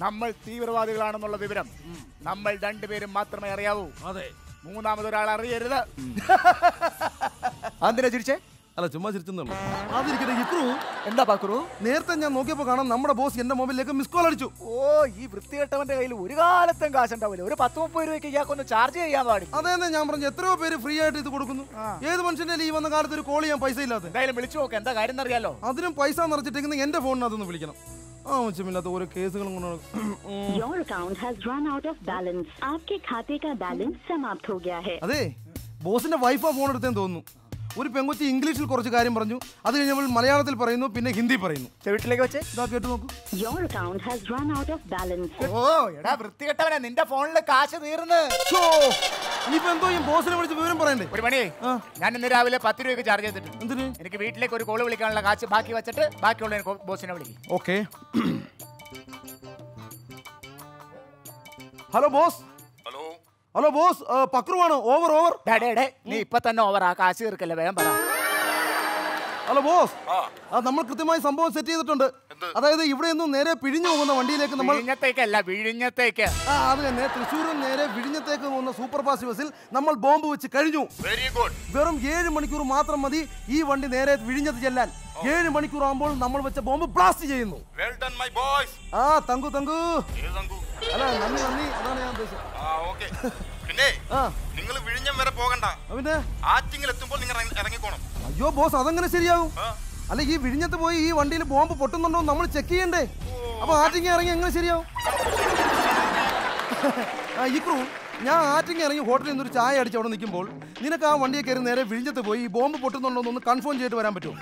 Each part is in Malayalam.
നമ്മൾ തീവ്രവാദികളാണെന്നുള്ള വിവരം നമ്മൾ രണ്ടുപേരും മാത്രമേ അറിയാവൂ അതെ മൂന്നാമതൊരാൾ അറിയരുത് എന്തിനാ ചിരിച്ചേ അല്ല ചുമ്മാ ചിരിച്ചെന്നുള്ളൂ അതിരിക്കട്ടെ ഇക്രു എന്താ പാക്കുറു നേരത്തെ ഞാൻ നോക്കിയപ്പോ കാണാം നമ്മുടെ ബോസ് എന്റെ മൊബൈലിലേക്ക് മിസ് കോൾ അടിച്ചു ഓ ഈ വൃത്തികെട്ടവന്റെ കയ്യിൽ ഒരു കാലത്തും കാശുണ്ടാവില്ല ഒരു പത്ത് മുപ്പത് രൂപയ്ക്ക് ഇയാൾക്കൊന്ന് ചാർജ് ചെയ്യാൻ പാടില്ല അതേന്നെ ഞാൻ പറഞ്ഞു എത്രയോ പേര് ഫ്രീ ആയിട്ട് ഇത് കൊടുക്കുന്നു ഏത് മനുഷ്യന്റെ ഈ വന്ന കാലത്ത് ഒരു കോൾ ചെയ്യാൻ പൈസ ഇല്ലാതെ എന്തായാലും വിളിച്ചു നോക്ക് എന്താ കാര്യം എന്നറിയാലോ അതിനും പൈസ നിറച്ചിട്ടേക്കുന്ന എന്റെ ഫോണിനകത്തൊന്ന് വിളിക്കണം ആ മനുഷ്യമില്ലാത്ത ഓരോ കേസുകളും കൊണ്ട് Your account has run out of balance. आपके खाते का बैलेंस समाप्त हो गया है അതെ ബോസിന്റെ വൈഫാ ഫോൺ എടുത്തേന്ന് തോന്നുന്നു ഒരു പെങ്കൊച്ചി ഇംഗ്ലീഷിൽ കുറച്ച് കാര്യം പറഞ്ഞു അത് കഴിഞ്ഞപ്പോൾ മലയാളത്തിൽ പറയുന്നു പിന്നെ ഹിന്ദി പറയുന്നു ചെവിട്ടിലേക്ക് വെച്ച് ഇതാ കേട്ട് നോക്കൂ Your account has run out of balance. ഓ എടാ വൃത്തികെട്ടവനെ നിന്റെ ഫോണിൽ കാശ് തീർന്ന് ഛോ, ഇനിയിപ്പോ എന്തോ ഈ ബോസിനെ വിളിച്ച് വിവരം പറയണ്ടേ ഒരു മണി ആ. ഞാൻ ഇന്ന് രാവിലെ പത്ത് രൂപയ്ക്ക് ചാർജ് ചെയ്തിട്ടുണ്ട് എന്തിന് എനിക്ക് വീട്ടിലേക്ക് ഒരു കോള് വിളിക്കാനുള്ള കാശ് ബാക്കി വെച്ചിട്ട് ബാക്കിയുള്ള ബോസിനെ വിളിക്കും okay hello boss hello hello boss പക്രുവാണ് ഓവർ ഓവർ ഡേ, ഡേ, ഡേ, നീ ഇപ്പൊ തന്നെ ഓവർ ആ കാശ് തീർക്കല്ലേ വേഗം പറ ഹലോ ബോസ് ആ ആ നമ്മൾ കൃത്യമായി സംഭവം സെറ്റ് ചെയ്തിട്ടുണ്ട് അതായത് ഇവിടെ നിന്നും നേരെ പിഴിഞ്ഞു പോകുന്ന വണ്ടിയിലേക്ക് നമ്മൾ വിഴിഞ്ഞത്തേക്കല്ല വിഴിഞ്ഞത്തേക്ക് ആ അത് തന്നെ തൃശ്ശൂരിൽ നേരെ വിഴിഞ്ഞത്തേക്ക് പോകുന്ന സൂപ്പർ ഫാസ്റ്റ് ബസ്സിൽ നമ്മൾ ബോംബ് വെച്ച് കഴിഞ്ഞു വെരി ഗുഡ് വെറും ഏഴ് മണിക്കൂർ മാത്രം മതി ഈ വണ്ടി നേരെ വിഴിഞ്ഞത്ത് ചെല്ലാൻ ഏഴ് മണിക്കൂർ ആകുമ്പോൾ നമ്മൾ വെച്ച ബോംബ് ബ്ലാസ്റ്റ് ചെയ്യുന്നു വെൽ ഡൺ മൈ ബോയ്സ് ആ തങ്കു തങ്കു ഏത് തങ്കു അല്ല നന്ദി നന്ദി അതാണ് ഞാൻ ഉദ്ദേശിച്ചത് ആ ഓക്കെ പിന്നെ ആ നിങ്ങൾ വിഴിഞ്ഞം വരെ പോകണ്ട അവന്റെ ആറ്റിങ്ങിൽ എത്തുമ്പോൾ നിങ്ങൾ ഇറങ്ങി- ഇറങ്ങിക്കോണം അയ്യോ ബോസ് അതെങ്ങനെ ശരിയാവും ആ അല്ല ഈ വിഴിഞ്ഞത്ത് പോയി ഈ വണ്ടിയിൽ ബോംബ് പൊട്ടുന്നുണ്ടോ എന്ന് നമ്മൾ ചെക്ക് ചെയ്യണ്ടേ അപ്പൊ ആറ്റിങ്ങ ഇറങ്ങി എങ്ങനെ ശരിയാവും ആ ഇക്രു ഞാൻ ആറ്റിങ്ങ ഇറങ്ങി ഹോട്ടലിൽ നിന്ന് ഒരു ചായ അടിച്ച് അവിടെ നിൽക്കുമ്പോൾ നിനക്ക് ആ വണ്ടിയെ കയറി നേരെ വിഴിഞ്ഞത്ത് പോയി ഈ ബോംബ് പൊട്ടുന്നുണ്ടോ എന്ന് കൺഫേം ചെയ്തിട്ട് വരാൻ പറ്റുമോ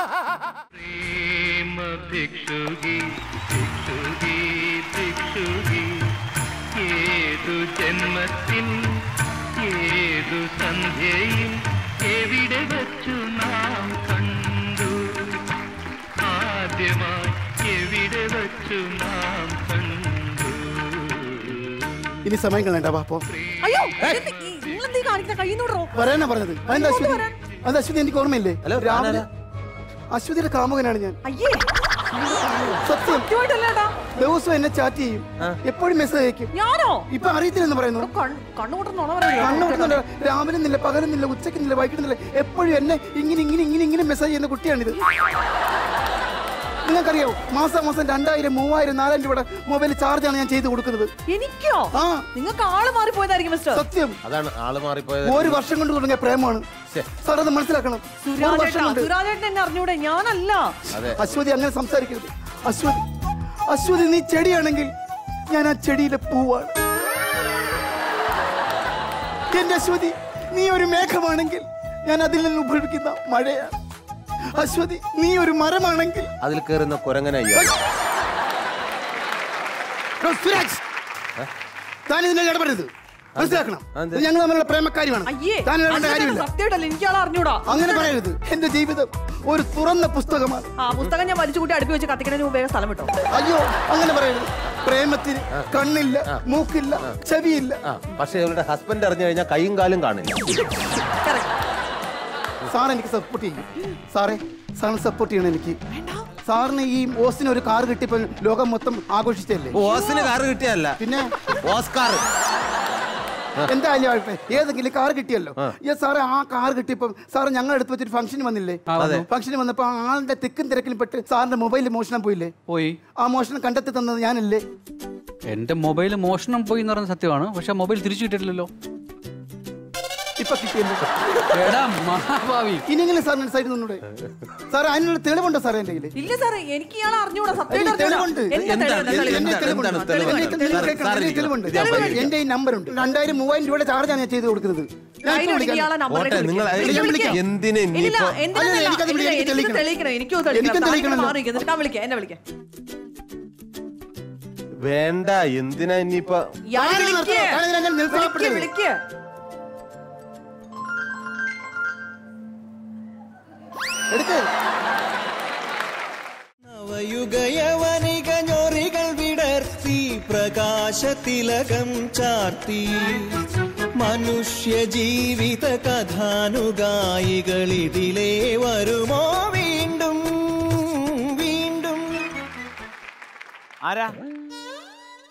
प्रेम भिक्षुगी भिक्षुगी भिक्षुगी ഏതു ജന്മത്തിൽ ഏതു സന്ധ്യയിൽ എവിടെ വച്ചു നാം കണ്ടു ആദ്യമായി എവിടെ വച്ചു നാം കണ്ടു ഇനി സമയം കളയണ്ട പാപ്പോ അയ്യോ നിങ്ങളെന്തീ കാണിക്കുന്ന കയ്യിന്നോടോ വരാനാ പറഞ്ഞത് അതെന്താ അശ്വതി അത് അശ്വതി എനിക്ക് ഓർമ്മയില്ലേ രാവിലെ അശ്വതിയുടെ കാമുകനാണ് ഞാൻ അയ്യേ സത്യം സത്യമായിട്ടല്ലേട്ടാ ദിവസം എന്നെ ചാറ്റ് ചെയ്യും എപ്പോഴും മെസ്സേജ് അയക്കും ഞാനോ ഇപ്പൊ അറിയത്തില്ലെന്ന് പറയുന്നു കണ്ണുകൂട്ടുന്നോണ കണ്ണുകൊടുക്കുന്നില്ല രാവിലെ പകലുന്നില്ല ഉച്ചക്കുന്നില്ല വൈകിട്ടുന്നില്ല എപ്പോഴും എന്നെ ഇങ്ങനെ ഇങ്ങനെ ഇങ്ങനെ ഇങ്ങനെ മെസ്സേജ് ചെയ്യുന്ന കുട്ടിയാണിത് നിങ്ങൾക്കറിയാവോ മാസം മാസം രണ്ടായിരം മൂവായിരം നാലായിരം രൂപയുടെ മൊബൈൽ ചാർജാണ് ഞാൻ ചെയ്ത് കൊടുക്കുന്നത് എനിക്കോ ആ നിങ്ങൾക്ക് ആള് മാറിപ്പോയതായിരിക്കും മിസ്റ്റർ സത്യം അതാണ് ആള് മാറിപ്പോയത് ഒരു വർഷം കൊണ്ട് തുടങ്ങിയ പ്രേമമാണ് സാർ അത് മനസ്സിലാക്കണം ഒരു വർഷം സുരാജേട്ടാ കൊണ്ട് സുരാജേട്ടൻ എന്നെ അറിഞ്ഞൂടെ ഞാനല്ല അതെ അശ്വതി അങ്ങനെ സംസാരിക്കരുത് അശ്വതി അശ്വതി നീ ചെടിയാണെങ്കിൽ ഞാൻ ആ ചെടിയിലെ പൂവാണ് എന്റെ അശ്വതി നീ ഒരു മേഘമാണെങ്കിൽ ഞാൻ അതിൽ നിന്ന് ഉത്ഭവിക്കുന്ന മഴയാണ് അശ്വതി നീ ഒരു മരമാണെങ്കിൽ അതിൽ കയറുന്ന കുരങ്ങനയ്യോ ഡോ, സുരാജ് താൻ ഇതിനെ ഇടപെടരുത് മനസ്സിലാക്കണം അതെന്ത്? ഇത് ഞങ്ങൾ തമ്മിലുള്ള പ്രേമക്കാര്യമാണ് അയ്യേ താൻ ഇടപെടേണ്ട കാര്യമില്ല സത്യമായിട്ടല്ല എനിക്ക് ആളെ അറിഞ്ഞൂടാ അങ്ങനെ പറയരുത് എന്റെ ജീവിതം ഒരു തുറന്ന പുസ്തകമാണ് ആ പുസ്തകം ഞാൻ വലിച്ചു കൂട്ടി അടുപ്പി വെച്ച് കത്തിക്കുന്നതിന് മുമ്പ് വേഗം സ്ഥലം വിട്ടോ അയ്യോ അങ്ങനെ പറയരുത് പ്രേമത്തിന് കണ്ണില്ല മൂക്കില്ല ചെവിയില്ല ആ പക്ഷെ ഇവരുടെ ഹസ്ബൻഡ് അറിഞ്ഞു കഴിഞ്ഞാൽ കൈയും കാലും കാണില്ല സാർ എനിക്ക് സപ്പോർട്ട് ചെയ്യും സാറേ സാറിന് സപ്പോർട്ട് ചെയ്യണം എനിക്ക് സാറിന് ഈ ഓസിന് ഒരു കാർ കിട്ടിയപ്പോൾ ലോകം മൊത്തം ആഘോഷിച്ചല്ലേ ഓസിന് കാറ് കിട്ടിയല്ല പിന്നെ ഓസ്കാർ എന്തായാലും ആവട്ടെ ഏതെങ്കിലും കാർ കിട്ടിയല്ലോ ഈ സാറേ ആ കാർ കിട്ടിയപ്പോൾ സാറ് ഞങ്ങൾ എടുത്ത് വെച്ചൊരു ഫംഗ്ഷൻ വന്നില്ലേ ഫംഗ്ഷന് വന്നപ്പോൾ ആളുടെ തിക്കും തിരക്കിലും പെട്ട് സാറിന്റെ മൊബൈലിൽ മോഷണം പോയില്ലേ പോയി ആ മോഷണം കണ്ടെത്തി തന്നത് ഞാനല്ലേ എന്റെ മൊബൈൽ മോഷണം പോയി എന്ന് പറയുന്നത് സത്യമാണ് പക്ഷെ മൊബൈൽ തിരിച്ചു കിട്ടിയിട്ടില്ലല്ലോ ഇപ്പൊ കിട്ടിയല്ലോ എടാ മഹാഭാവി ഇനിയെങ്കിലും സാറിന് സൈഡിൽ നിന്നൂടെ സാർ അതിനുള്ള തെളിവുണ്ടോ സാറേ എന്റെ കയ്യിൽ ഇല്ല സാറേ എനിക്ക് ഇയാളെ അറിഞ്ഞൂടാ എനിക്ക് തെളിവുണ്ട്. സത്യമായിട്ട് അറിഞ്ഞൂടാ. എന്റെ എന്താ തെളിവ്? തെളിവുണ്ട്. എന്താണ് തെളിവ്? എനിക്ക് സാർ- കേൾക്കണം, സാർ എനിക്ക് തെളിവുണ്ട്. ഇരിക്കണം. എന്റെ ഈ നമ്പർ ഉണ്ട് രണ്ടായിരം മൂവായിരം രൂപയുടെ ചാർജാണ് ഞാൻ ചെയ്ത് കൊടുക്കുന്നത് ഞാൻ ഇപ്പൊ ധൈര്യം ഉണ്ടെങ്കിൽ വിളിക്കാം. ഇയാളെ നമ്പറിലേക്ക് ഓട്ടെ, നിങ്ങൾ വിളിക്ക്. ഞാൻ വിളിക്ക്. എന്തിന് ഇല്ല, ഇനിയിപ്പോ എന്തിനാ അല്ല, ഇല്ല, എനിക്കത് ഇല്ല, എനിക്ക് എനിക്കും തെളിയിക്കണം. തെളിയിക്കണം എനിക്കും എനിക്കും തെളിയിക്കണം തെളിയിക്കണം. മാറി നിൽക്ക്. ഞാൻ വിളിക്കാം എന്നെ വിളിക്കാം വേണ്ട എന്തിനാ ഇനിയിപ്പോ ഇയാളെ ആരാണ് വിളിക്ക്. നടത്തുന്നത്? ആരാണ് ഇതിനെ വിളിക്ക്, നിരുത്സാഹപ്പെടുത്തുന്നത്? വിളിക്ക്. എടുക്ക് നവയുഗയവനിക ഞൊറികൾ വിടർത്തി പ്രകാശതിലകം ചാർത്തി മനുഷ്യ ജീവിത കഥാനുഗായികളിതിലേ വരുമോ വീണ്ടും വീണ്ടും ആരാ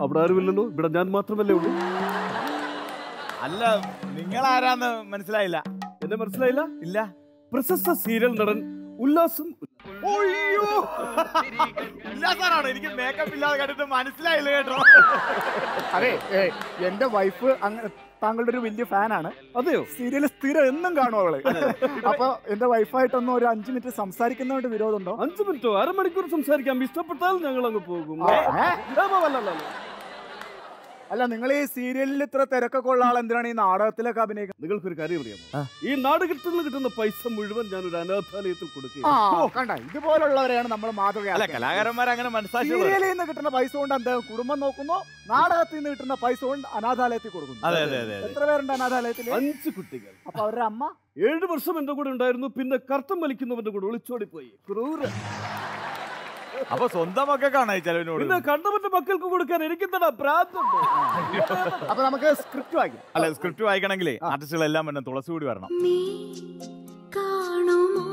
അവിടെ ആരുമില്ലല്ലോ ഇവിടെ ഞാൻ മാത്രമല്ലേ ഉള്ളൂ അല്ല നിങ്ങൾ ആരാന്ന് മനസ്സിലായില്ല എന്നെ മനസ്സിലായില്ല ഇല്ല പ്രശസ്ത സീരിയൽ നടൻ ഉല്ലാസം ഒയ്യോ ഉല്ലാസാണോ എനിക്ക് മേക്കപ്പ് ഇല്ലാതെ കണ്ടിട്ട് മനസ്സിലായില്ല കേട്ടോ അതെ ഏ, എന്റെ വൈഫ് അങ്ങ് താങ്കളുടെ ഒരു വലിയ ഫാനാണ് അതെയോ സീരിയൽ സ്ഥിരം എന്നും കാണും അവള് അപ്പൊ എന്റെ വൈഫായിട്ടൊന്നും ഒരു അഞ്ചു മിനിറ്റ് സംസാരിക്കുന്നതുകൊണ്ട് വിരോധമുണ്ടോ അഞ്ചു മിനിറ്റോ അരമണിക്കൂർ സംസാരിക്കാം ഇഷ്ടപ്പെട്ടാൽ ഞങ്ങൾ അങ്ങ് പോകും ഏ? ഏ, അല്ല, അല്ല, അല്ല. അല്ല നിങ്ങൾ ഈ സീരിയലിൽ ഇത്ര തിരക്കൊക്കെ ഉള്ള ആൾ എന്തിനാണ് ഈ നാടകത്തിലൊക്കെ അഭിനയിക്കുന്നത് നിങ്ങൾക്കൊരു കാര്യം അറിയാമോ ഈ നാടകത്തിൽ നിന്ന് കിട്ടുന്ന പൈസ മുഴുവൻ ഞാൻ ഒരു അനാഥാലയത്തിൽ കൊടുക്കുക ആ കണ്ട ഇതുപോലുള്ളവരെയാണ് നമ്മൾ മാതൃക അല്ല കലാകാരന്മാർ അങ്ങനെ മനസ്സാക്ഷി സീരിയലിൽ നിന്ന് കിട്ടുന്ന പൈസ കൊണ്ട് എന്താ കുടുംബം നോക്കുന്നു നാടകത്തിൽ നിന്ന് കിട്ടുന്ന പൈസ കൊണ്ട് അനാഥാലയത്തിൽ കൊടുക്കുന്നു അതെ, അതെ, അതെ, അതെ. എത്ര പേരുണ്ട് അനാഥാലയത്തിൽ അഞ്ച് കുട്ടികൾ അപ്പൊ അവരുടെ അമ്മ ഏഴ് വർഷം എന്റെ കൂടെ ഉണ്ടായിരുന്നു പിന്നെ കർത്തം വലിക്കുന്നവന്റെ കൂടെ ഒളിച്ചോടി പോയി ക്രൂര അപ്പൊ സ്വന്തം മക്കൾക്കാണ് ഈ ചെലവിനോട് പിന്നെ കണ്ടവന്റെ മക്കൾക്ക് കൊടുക്കാൻ എനിക്ക് തന്നെ ഭ്രാന്തുണ്ട് അപ്പൊ നമുക്ക് സ്ക്രിപ്റ്റ് വായിക്കാം അല്ല സ്ക്രിപ്റ്റ് വായിക്കണമെങ്കിലേ ആർട്ടിസ്റ്റുകളെല്ലാം പിന്നെ തുളസി കൂടി വരണം കാണുമോ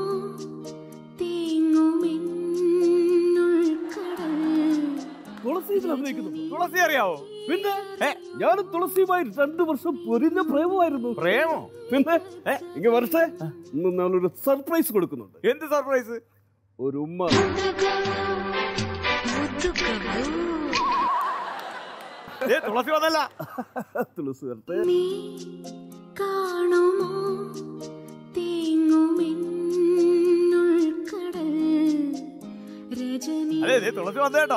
തുളസി ഇതിൽ അഭിനയിക്കുന്നു തുളസി അറിയാവോ പിന്നെ ഞാൻ തുളസിയുമായി രണ്ടു വർഷം പൊരിഞ്ഞ പ്രേമമായിരുന്നു പ്രേമോ പിന്നെ ഇങ്ങ വരട്ടെ ഇന്ന് ഞാനൊരു സർപ്രൈസ് കൊടുക്കുന്നുണ്ട് എന്ത് സർപ്രൈസ് ഒരു ഉമ്മ ഏ തുളസി വന്നല്ല തുളസി വരട്ടെ കാണുമോ തേങ്ങുമെന്നുൾക്കടൽ രജനി അതെ ദേ തുളസി വന്ന കേട്ടോ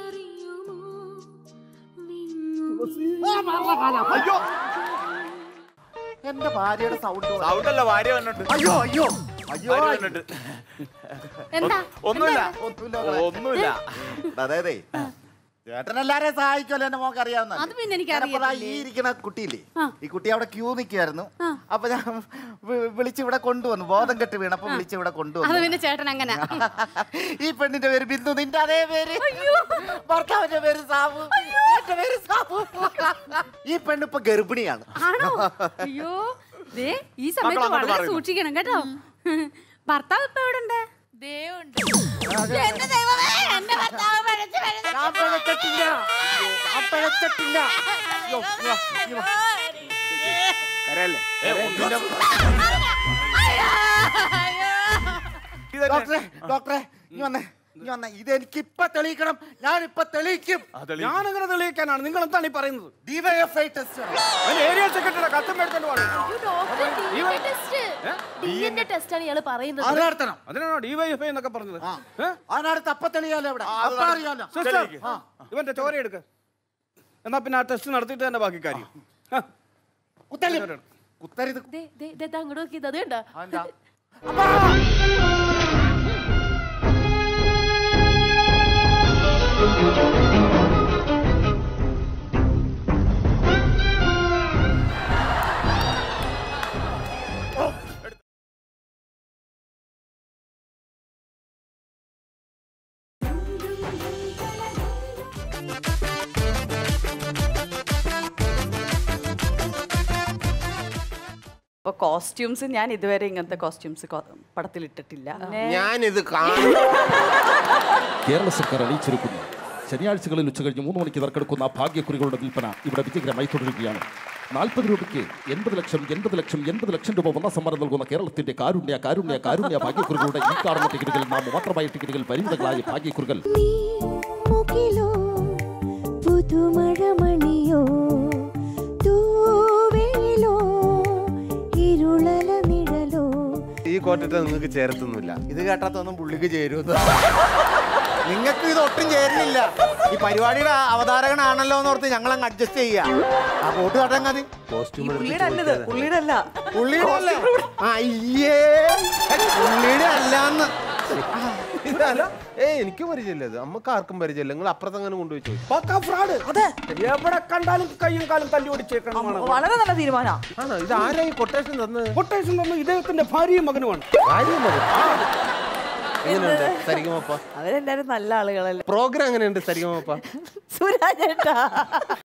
അയ്യോ എന്റെ ഭാര്യയുടെ സൗണ്ട് സൗണ്ട് അല്ല ഭാര്യ വന്നിട്ട് അയ്യോ അയ്യോ അയ്യോ ഭാര്യ വന്നിട്ട് എന്താ ഒന്നുമില്ല ഒന്നുമില്ല ഒന്നുമില്ല അതായതേ ചേട്ടൻ എല്ലാരെയും സഹായിക്കുമല്ലോ എന്റെ മോക്ക് അറിയാവുന്ന അത് പിന്നെ എനിക്ക് ഈ അറിയത്തില്ലേ. ഇരിക്കുന്ന കുട്ടിയില്ലേ ആ. ഈ കുട്ടി അവിടെ ക്യൂ നിൽക്കുമായിരുന്നു ആ. അപ്പൊ ഞാൻ വി- വിളിച്ച് ഇവിടെ കൊണ്ടുവന്നു ബോധം കെട്ട് വീണപ്പോ വിളിച്ച് ഇവിടെ അത് കൊണ്ടുവന്നു പിന്നെ ചേട്ടൻ അങ്ങനെ ഈ പെണ്ണിന്റെ പേര് ബിന്ദു നിന്റെ അതേ പേര് ഭർത്താവിന്റെ പേര് സാബു എന്റെ പേര് സാബു ഈ പെണ്ണ് ഇപ്പൊ ഗർഭിണിയാണ് ആണോ അയ്യോ ദേ ഈ സമയത്ത് മക്കൾ അങ്ങോട്ട് വളരെ മാറി. സൂക്ഷിക്കണം കേട്ടോ ഭർത്താവ് ഇപ്പൊ എവിടെ ഉണ്ട് എന്റെ ദൈവമേ, എന്റെ ഭർത്താവ് പിഴച്ച് പിഴച്ച് ഞാൻ പിഴച്ചിട്ടില്ല ഞാൻ പിഴച്ചിട്ടില്ല അയ്യോ, ഇയ്യോ, ഇയ്യോ. കരയല്ലേ ഡോക്ടറെ ഡോക്ടറെ ഇനി വന്നേ ഇനി വന്നേ ഇത് എനിക്ക് ഇപ്പൊ തെളിയിക്കണം ഞാൻ ഇപ്പൊ തെളിയിക്കും ഞാൻ എങ്ങനെ തെളിയിക്കാനാണ് നിങ്ങൾ എന്താണ് ഈ പറയുന്നത് ഡിവൈഎഫ്ഐ ടെസ്റ്റ് ഏരിയ സെക്രട്ടറിയുടെ കത്തും എടുത്തോണ്ട് പോകണം ടെസ്റ്റ് ആണ് ഇയാള് പറയുന്നത് അത് നടത്തണം അതിനാണോ ഡിവൈഎഫ്ഐ എന്നൊക്കെ പറഞ്ഞത് ഏ? അതിനടുത്ത് അപ്പൊ തെളിയാലോ ഇവിടെ അപ്പൊ അറിയാലോ സിസ്റ്റർ, ഇവന്റെ ചോര എടുക്ക എന്നാ പിന്നെ ആ ടെസ്റ്റ് നടത്തിയിട്ട് തന്നെ ബാക്കി കാര്യം ആ. കുത്തരി കുത്തരി ദേ, ദേ, ദേ, ദാ അങ്ങോട്ട് നോക്കിയത് അത് കണ്ടോ അതെന്താ? അപ്പൊ കോസ്റ്റ്യൂംസ് ഞാൻ ഇതുവരെ ഇങ്ങനത്തെ കോസ്റ്റ്യൂംസ് പടത്തിൽ ഇട്ടിട്ടില്ല ഞാനിത് കാണും കേരള സർക്കാർ അറിയിച്ചിരിക്കുന്നു ശനിയാഴ്ചകളിൽ ഉച്ചകഴിഞ്ഞ് മൂന്ന് മണിക്ക് നറുക്കെടുക്കുന്ന ഭാഗ്യക്കുറികളുടെ വിൽപ്പന ഇവിടെ വിജയകരമായി തുടരുകയാണ് നാൽപ്പത് രൂപയ്ക്ക് എൺപത് ലക്ഷം എൺപത് ലക്ഷം എൺപത് ലക്ഷം രൂപ ഒന്നാം സമ്മാനം നൽകുന്ന കേരളത്തിന്റെ കാരുണ്യ കാരുണ്യ കാരുണ്യ ഭാഗ്യക്കുറികളുടെ ഈ കാണുന്ന ടിക്കറ്റുകൾ നാം മാത്രമായ ടിക്കറ്റുകൾ പരിമിതങ്ങളായ ഭാഗ്യക്കുറികൾ മുകിലോ പുതുമഴമണിയോ തൂവേലോ ഇരുളല നിഴലോ ഈ കോട്ടിട്ട് നിങ്ങൾക്ക് ചേരത്തൊന്നുമില്ല ഇത് കേട്ടാത്തൊന്നും പുള്ളിക്ക് ചേരുമെന്ന് നിങ്ങൾക്ക് ഇത് ഒട്ടും ചേരുന്നില്ല ഈ പരിപാടിയുടെ അവതാരകനാണല്ലോ എന്ന് ഓർത്ത് ഞങ്ങൾ അങ്ങ് അഡ്ജസ്റ്റ് ചെയ്യാ ആ കോട്ട് കാട്ടാൻ മതി കോസ്റ്റ്യൂം പുള്ളിയുടെ അല്ലത് പുള്ളിയുടെ അല്ല പുള്ളിയുടെ അല്ലേ അയ്യേ പുള്ളിയുടെ അല്ലാന്ന് ഇതല്ല ഏ എനിക്ക് പരിചയമില്ല ഇത് നമുക്ക് ആർക്കും പരിചയമില്ല നിങ്ങൾ അപ്പുറത്ത് അങ്ങനെ കൊണ്ടുപോയി ചോദിച്ചു പക്കാ ഫ്രോഡ് അതെ എവിടെ കണ്ടാലും കയ്യും കാലും തല്ലി ഓടിച്ചേക്കണം വളരെ നല്ല തീരുമാനം ആണോ ഇത് ആരാ ഈ കൊട്ടേഷൻ തന്നത് കൊട്ടേഷൻ തന്നു ഇദ്ദേഹത്തിന്റെ ഭാര്യയും മകനുമാണ് ഭാര്യയും മകനും? എങ്ങനെയുണ്ട് സരിഗമപ്പ അവരെല്ലാരും നല്ല ആളുകളല്ലേ പ്രോഗ്രാം എങ്ങനെയുണ്ട് സരിഗമപ്പ സുരാജേട്ടാ